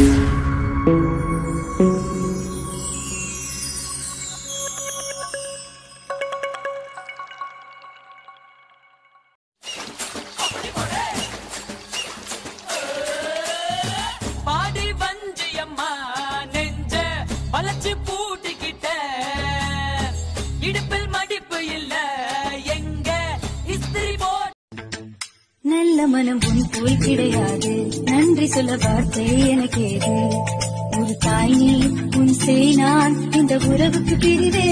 பாடி வஞ்சியம்மா நெஞ்ச வளைச்சு பூட்டிக்கிட்ட இடுப்பில் மடிப்பு இல்ல எங்க இஸ்திரி போட் நல்ல மனம் உன் போல் கிடையாது நன்றி சொல்ல வார்த்தை எனக்கு ஏது ஒரு தாய் நீ உன் செய் நான் இந்த உறவுக்கு பிரிவே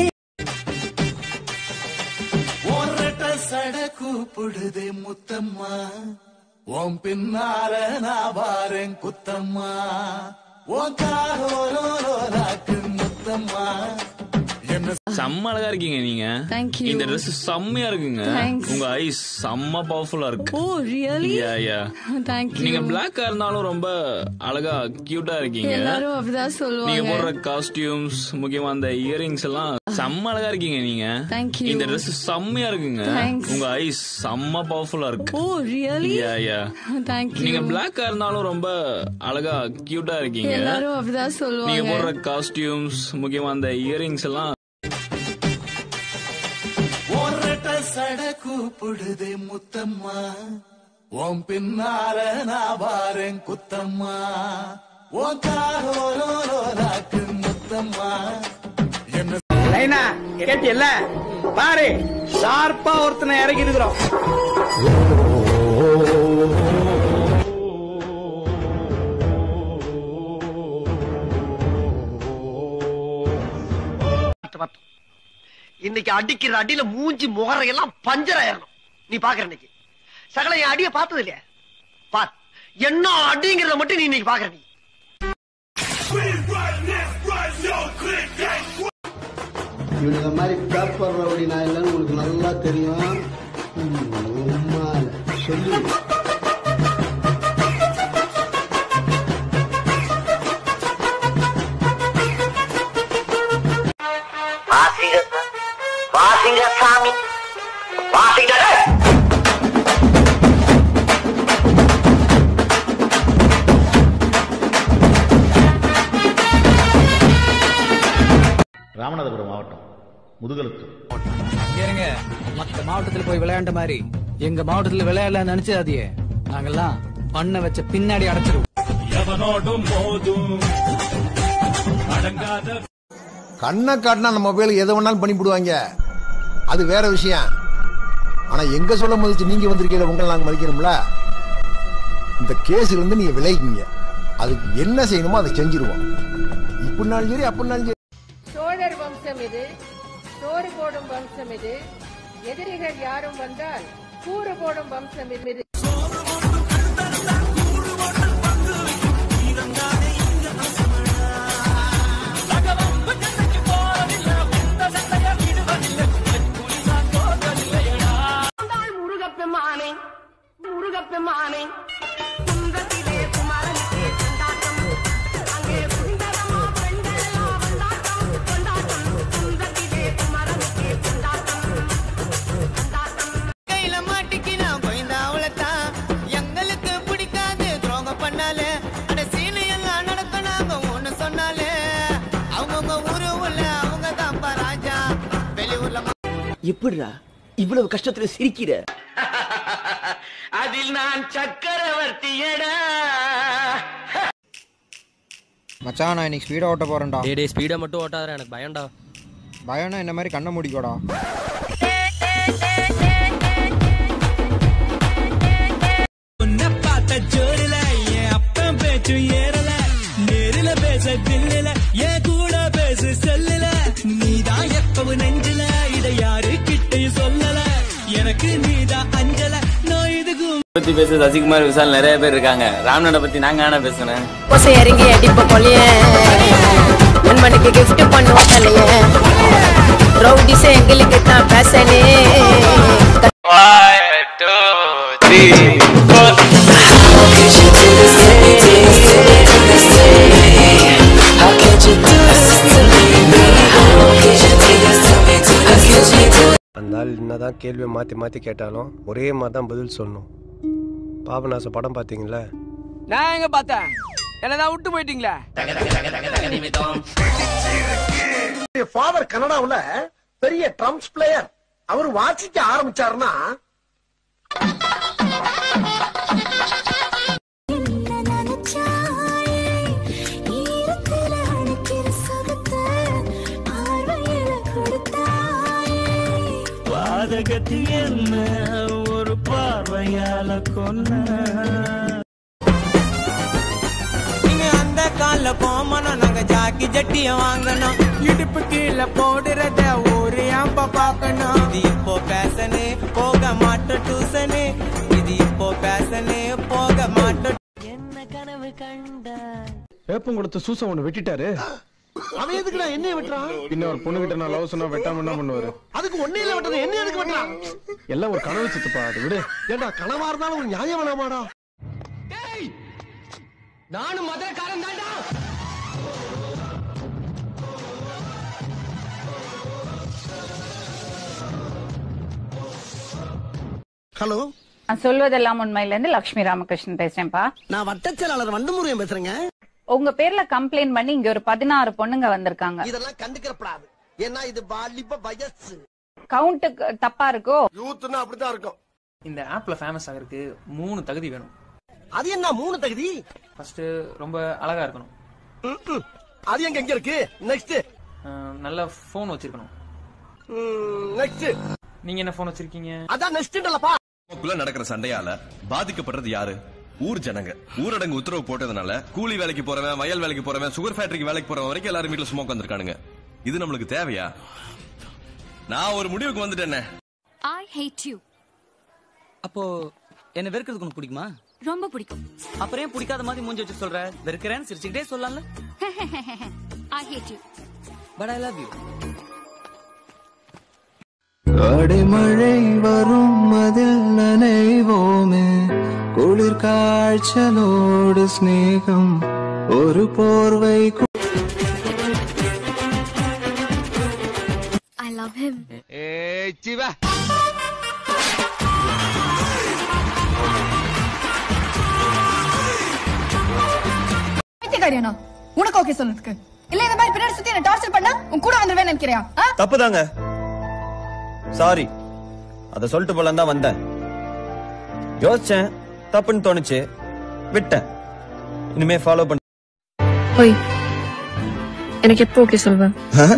ஒரட்ட சட கூப்பிடுதே முத்தம்மா உன் பின்னால நான் வாரேன் குத்தம்மா உன் காரோராக்கு முத்தம்மா என்ன செம்ம அழகா இருக்கீங்க நீங்க Thank you. இந்த Dress செம்மையா இருக்குங்க Thanks. உங்க ஐஸ் செம்ம பவர்ஃபுல்லா இருக்கு oh really yeah yeah thank நீங்க யூ பிளாக்கா இருந்தாலும் ரொம்ப அழகா கியூட்டா இருக்கீங்க எல்லாரும் அப்படிதான் நீங்க சொல்லுவாங்க போடுற காஸ்டியூம்ஸ் முக்கியமா அந்த இயரிங்ஸ் எல்லாம் செம்ம அழகா இருக்கீங்க நீங்க Thank you. இந்த Dress செம்மையா இருக்குங்க Thanks. உங்க ஐஸ் செம்ம பவர்ஃபுல்லா இருக்கு oh really yeah yeah thank you நீங்க பிளாக்கா இருந்தாலும் ரொம்ப அழகா கியூட்டா இருக்கீங்க எல்லாரும் அப்படிதான் நீங்க சொல்லுவாங்க போடுற காஸ்டியூம்ஸ் முக்கியமா அந்த இயரிங்ஸ் எல்லாம் ஒரட்ட சட கூப்பிடுதே முத்தம்மா உன் பின்னால நான் வாரேன் குத்தம்மா உன் காரோராக்கு முத்தம்மா என்ன லைனா கேட்டியல்ல பாரு ஷார்ப்பா ஒருத்தனை இறக்கி இருக்கிறோம் இன்னைக்கு அடிக்கிற அடியில மூஞ்சி முகரையெல்லாம் பஞ்சர் ஆயிரணும் நீ பாக்குற இன்னைக்கு சகல என் அடிய பார்த்தது இல்லையா பார் என்ன அடிங்கிறத மட்டும் நீ இன்னைக்கு பாக்குற நீ இவனுங்க மாதிரி பேப்பர் ரவுடி நான் இல்லைன்னு உங்களுக்கு நல்லா தெரியும் ம், உம்மால. சொல்லு வாசிங்க வாசிங்க சாமி வாசிங்க ராமநாதபுரம் மாவட்டம் முதுகலுத்தூர் இருங்க மத்த மாவட்டத்துல போய் விளையாண்ட மாதிரி எங்க மாவட்டத்துல விளையாடல நினைச்சாதியே நாங்கெல்லாம் பண்ண வச்ச பின்னாடி அடைச்சிருவோம் கண்ணை காட்டினா அந்த மொபைலுக்கு எதை வேணாலும் பண்ணிவிடுவாங்க அது வேற விஷயம் ஆனா எங்க சொல்ல மதிச்சு நீங்க வந்திருக்கீங்க உங்களை நாங்க மதிக்கணும்ல இந்த கேஸ்ல இருந்து நீங்க விளைவிக்கீங்க அதுக்கு என்ன செய்யணுமோ அதை செஞ்சிருவோம் இப்படினாலும் சரி அப்படினாலும் சரி சோழர் வம்சம் இது சோறு போடும் வம்சம் இது எதிரிகள் யாரும் வந்தால் கூறு போடும் வம்சம் இது முருகப்பெருமானே முருகப்பெருமானே கையில மாட்டிக்கினா போய்ந்தா அவளத்தான் எங்களுக்கு பிடிக்காது துரோகம் பண்ணால அட சீனு எல்லாம் நடக்க நாங்க ஒண்ணு சொன்னாலே அவங்கவுங்க ஊரு உள்ள அவங்க தான் ராஜா வெளியூர்ல எப்படிடா இவ்வளவு கஷ்டத்துல சிரிக்கிற அதில் நான் சக்கரவர்த்தியடா மச்சான் நான் இன்னைக்கு ஸ்பீடா ஓட்ட போறேன்டா டே ஸ்பீடை மட்டும் ஓட்டாத எனக்கு பயம்டா பயம்னா இந்த மாதிரி கண்ணை மூடிக்கோடா உன்னை பார்த்த ஜோடில என் அப்பன் பேச்சும் ஏறல நேரில பேச தில்லில என் கூட பேசு செல்லுல நீதான் எப்பவும் நெஞ்சில இத யாரு கிட்டையும் சொல்லல எனக்கு நீதான் அஞ்சல நான் இதுக்கும் பத்தி பேச சசிகுமார் விசால் நிறைய பேர் இருக்காங்க ராம்நாட பத்தி நாங்க ஆனா பேசுனேன் கொசை இறங்கி அடிப்ப கொலைய நண்பனுக்கு கிஃப்ட் பண்ணுவோம் தலைய ரவுடிஸ் எங்களுக்கு தான் பேசனே அந்த ஆள் என்னதான் கேள்வியை மாத்தி மாத்தி கேட்டாலும் ஒரே மாதிரி தான் பதில் சொல்லணும் பாபநாச படம் பாத்தீங்களா நான் எங்க பார்த்தேன் என்னதான் விட்டு போயிட்டீங்களா ஃபாதர் கனடாவுல பெரிய ட்ரம்ஸ் பிளேயர் அவர் வாசிக்க ஆரம்பிச்சாருன்னா பாதகத்தி என்ன ஒரு பார்வையால கொன்ன நீங்க அந்த கால போமணும் நாங்க ஜாக்கி ஜட்டிய வாங்கணும் இடுப்பு கீழே போடுறத ஒரு ஆம்ப பாக்கணும் இது இப்போ பேசனே போக மாட்டோம் டியூசனு இது இப்போ பேசனே போக மாட்டோம் என்ன கனவு கண்ட வேப்பம் கொடுத்த சூசம் ஒண்ணு வெட்டிட்டாரு அவன் எதுக்குடா என்ன வெட்டுறான் இன்னொரு பொண்ணு கிட்ட நான் லவ் சொன்னா வெட்டாம என்ன பண்ணுவாரு அதுக்கு ஒன்னையில வெட்டது என்ன எதுக்கு வெட்டுறான் எல்லாம் ஒரு கனவு சித்துப்பா அது விடு ஏண்டா கனவா இருந்தாலும் ஒரு நியாயம் வேணாமாடா நானும் மதுரக்காரன் தான்டா ஹலோ நான் சொல்வதெல்லாம் உண்மையில இருந்து லட்சுமி ராமகிருஷ்ணன் பேசுறேன்ப்பா நான் வட்டச்செயலாளர் வண்டமுருகன் பேசுறேங்க உங்க பேர்ல கம்ப்ளைண்ட் பண்ணி இங்க ஒரு பதினாறு பொண்ணுங்க வந்திருக்காங்க இதெல்லாம் கண்டுக்கிறப்படாது ஏன்னா இது வாலிப வயசு கவுண்ட் தப்பா இருக்கோ யூத்னா அப்படித்தான் இருக்கும் இந்த ஆப்ல ஃபேமஸ் ஆகிறதுக்கு மூணு தகுதி வேணும் அது என்ன மூணு தகுதி ஃபர்ஸ்ட் ரொம்ப அழகா இருக்கணும் ம்ம். அது எங்க எங்க இருக்கு நெக்ஸ்ட் அஹ், நல்ல ஃபோன் வச்சிருக்கணும் நெக்ஸ்ட் நீங்க என்ன ஃபோன் வச்சிருக்கீங்க அதான் நெக்ஸ்ட்லப்பா நமக்குள்ள நடக்கிற சண்டையால பாதிக்கப்படுறது யாரு ஊர் ஜனங்க ஊரடங்கு உத்தரவு போட்டதுனால கூலி வேலைக்கு போறவன் வயல் வேலைக்கு போறவன் சுகர் ஃபேக்டரிக்கு வேலைக்கு போறவன் வரைக்கும் எல்லாரும் வீட்டுல ஸ்மோக் வந்திருக்கானுங்க இது நம்மளுக்கு தேவையா நான் ஒரு முடிவுக்கு வந்துட்டேனே ஐ ஹேட் யூ அப்போ என்ன வெறுக்கிறதுக்கு உனக்கு பிடிக்குமா ரொம்ப பிடிக்கும் அப்புறம் ஏன் பிடிக்காத மாதிரி மூஞ்சி வச்சு சொல்ற வெறுக்கிறேன்னு சிரிச்சுக்கிட்டே சொல்லலாம்ல I hate you but I love you அடைமழை வரும் அதில் நனைவோமே குளிர் காய்ச்சலோடு சிநேகம் ஒரு போர்வை ஐ லவ் ஹிம் ஏய் சிவா பைத்தியக்காரியானா உனக்கு ஓகே சொல்றதுக்கு இல்ல இந்த மாதிரி பின்னாடி சுத்தி என்ன டார்ச்சர் பண்ணா உன் கூட வந்துருவேன் நினைக்கிறியா ஆ? தப்புதாங்க சாரி அத சொல்லிட்டு போலாம் தான் வந்தேன் யோசிச்சேன் தப்புன்னு தோணுச்சு விட்டேன் இனிமே ஃபாலோ பண்ண ஓய் எனக்கு எப்போ ஓகே சொல்வேன்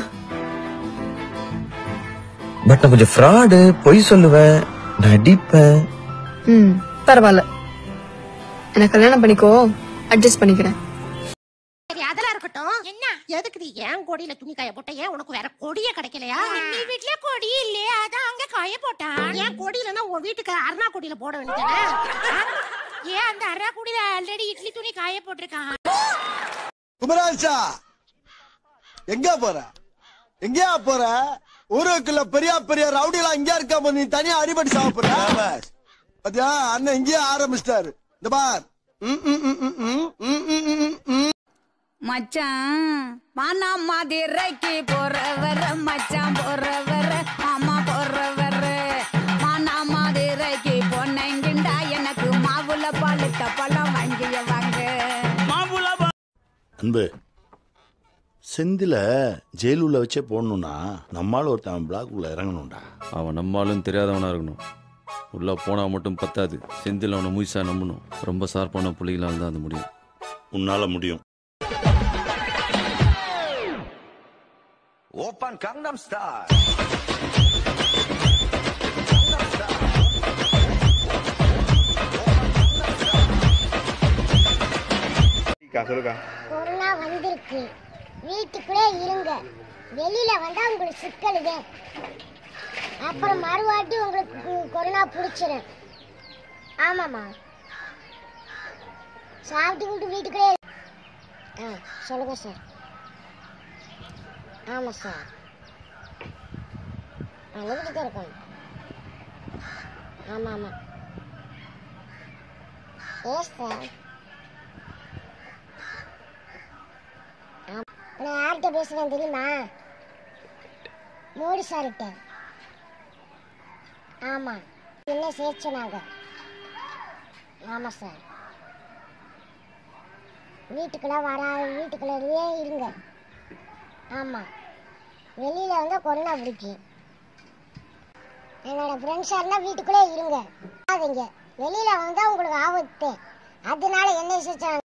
பட் நான் கொஞ்சம் ஃப்ராடு பொய் சொல்லுவேன் நடிப்பேன் ம் பரவாயில்ல எனக்கு கல்யாணம் பண்ணிக்கோ அட்ஜஸ்ட் பண்ணிக்கிறேன் சரி அதெல்லாம் இருக்கட்டும் என்ன எதுக்கு நீ ஏன் கொடியில துணி காய போட்ட ஏன் உனக்கு வேற கொடியே கிடைக்கலையா நீ வீட்ல கொடி இல்லையா அதான் அங்க காய போட்டான் ஏன் கொடியிலன்னா உன் வீட்டுக்கு அருணா கொடியில போட வேண்டியதானே ஏன் அந்த அருணா கொடியில ஆல்ரெடி இட்லி துணி காய போட்டிருக்கான் குமராஜா எங்க போற எங்கயா போற ஊருக்குள்ள பெரிய பெரிய ரவுடி எல்லாம் இங்க இருக்க நீ தனியா அடிபடி சாப்பிடுற பாத்தியா அண்ணன் இங்கேயே ஆரம்பிச்சிட்டாரு இந்த பார் ம், ம், ம், ம், ம், ம், ம், ம், ம். மச்சான் மானா மதுரைக்கு போறவர் மச்சான் போறவர் மாமா போறவர் மானா மதுரைக்கு பொன்னங்கிண்டா எனக்கு மாவுல பழுத்த பழம் வாங்கிய வாங்க அன்பு செந்தில ஜெயிலுள்ள வச்சே போடணும்னா நம்மால ஒருத்தன் பிளாக் உள்ள இறங்கணும்டா அவன் நம்மாலும் தெரியாதவனா இருக்கணும் உள்ள போனா மட்டும் பத்தாது செந்தில் அவனை முயசா நம்பணும் ரொம்ப சார்பான புள்ளிகளால் தான் அது முடியும் உன்னால முடியும் ஓப்பன் கங்னம் ஸ்டார் சொல்லுக்கா கொரோனா வந்திருக்கு வீட்டுக்குள்ளே இருங்க வெளியில வந்தா உங்களுக்கு சிக்கலுது அப்புறம் மறுவாட்டி உங்களுக்கு கொ- கொரோனா பிடிச்சிடும் ஆமாம்மா சாப்பிட்டுக்கிட்டு வீட்டுக்குள்ளே இரு- ஆ சொல்லுங்க சார் ஆமாம் சார் ஆ வீட்டுக்கு தான் இருக்கணும் ஆமாம் ஆமாம் எஸ் சார் நான் யார்கிட்ட பேசுறேன் தெரியுமா மோடி சார்கிட்ட ஆமா என்ன சேர்த்து சொன்னாங்க ஆமா சார் வீட்டுக்குள்ள வரா வீட்டுக்குள்ளேயே இருங்க ஆமாம் வெளியில் வந்தால் கொரோனா பிடிக்கும் என்னோட ஃப்ரெண்ட்ஸாக இருந்தால் வீட்டுக்குள்ளே இருங்க வராதீங்க வெளியில் வந்தால் உங்களுக்கு ஆபத்து அதனால என்ன விஷயம்